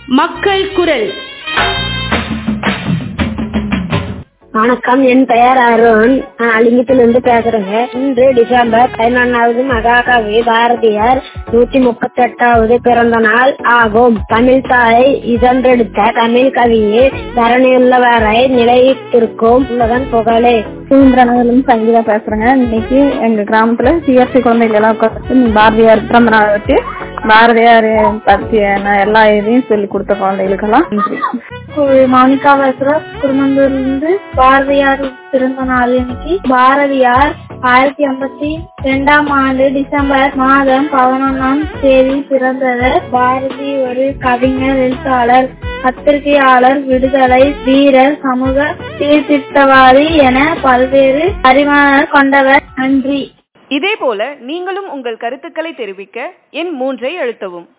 மக்கள் குரல் வணக்கம் என் பெயர் அருண் நான் அலிங்கத்திலிருந்து பேசுறேங்க இன்று டிசம்பர் பதினொன்னாவது மகாகவி பாரதியார் நூத்தி முப்பத்தி எட்டாவது பிறந்த நாள் ஆகும் தமிழ் தாய் இதன்றெடுத்த தமிழ் கவியை தரணியுள்ளவரை நிலைத்திருக்கும் உள்ளதன் புகழே சுதந்திரநகர்லேருந்து சங்கீதா பேசுறேங்க இன்னைக்கு எங்க கிராமத்துல சிஎஸ்சி குழந்தைகள் எல்லாம் உட்காந்து பாரதியார் பிறந்த நாள் வச்சு பாரதியார் பற்றியான எல்லா இதையும் சொல்லி கொடுத்த குழந்தைகளுக்கெல்லாம் நன்றி மௌனிகா பேசுறோம் குருமந்தூர்ல இருந்து பாரதியார் பிறந்த நாள் இன்னைக்கு பாரதியார் ஆயிரத்தி ஐம்பத்தி ரெண்டாம் ஆண்டு டிசம்பர் மாதம் பதினொன்னாம் தேதி பிறந்தவர் பாரதி ஒரு கவிஞர் எழுத்தாளர் பத்திரிகையாளர் விடுதலை வீரர் சமூக சீர்திருத்தவாதி என பல்வேறு அறிவாளர் கொண்டவர் நன்றி இதேபோல நீங்களும் உங்கள் கருத்துக்களை தெரிவிக்க எண் மூன்றை அழுத்தவும்